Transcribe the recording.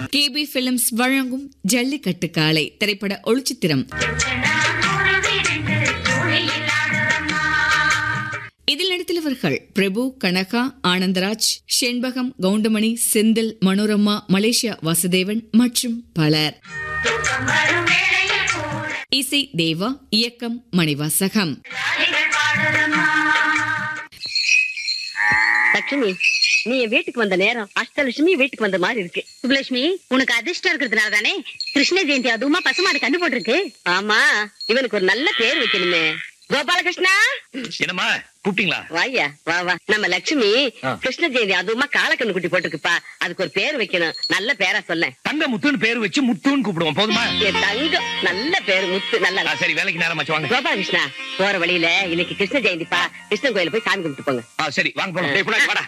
KP films வழங்கும் ஜல்லிக்கட்டு காளை திரைப்பட ஒளிச்சித்திரம் இதில் நடித்துள்ளவர்கள் பிரபு கனகா ஆனந்தராஜ் செண்பகம் கவுண்டமணி செந்தில் மனோரமா மலேசியா வாசுதேவன் மற்றும் பலர் இசை தேவா இயக்கம் மணிவாசகம் லட்சுமி நீ என் வீட்டுக்கு வந்த நேரம் அஷ்டலட்சுமி வீட்டுக்கு வந்த மாதிரி இருக்கு சுப்லட்சுமி உனக்கு அதிர்ஷ்டம் இருக்கிறதுனால தானே கிருஷ்ண ஜெயந்தி அதுவுமா பசுமாடு கண்டு போட்டிருக்கு ஆமா இவனுக்கு ஒரு நல்ல பேர் வைக்கணுமே கோபாலகிருஷ்ணா என்னம்மா கூப்பிட்டீங்களா வாயா வா வா நம்ம லட்சுமி ஆ. கிருஷ்ண ஜெயந்தி அதுவுமா காலக்கண்ணு குட்டி போட்டிருக்குப்பா அதுக்கு ஒரு பேர் வைக்கணும் நல்ல பேரா சொல்ல தங்க முத்துன்னு பேர் வச்சு முத்துன்னு கூப்பிடுவோம் போதுமா என் தங்கம் நல்ல பேரு முத்து நல்லா ஆ, சரி வேலைக்கு நேரம் ஆச்சு வாங்க கோபாலகிருஷ்ணா போற வழியில இன்னைக்கு கிருஷ்ண ஜெயந்திப்பா கிருஷ்ணன் கோயில போய் சாமி கும்பிட்டு போங்க ஆ, சரி வாங்க போலாம் டேய், புள்ளாச்சி, வாடா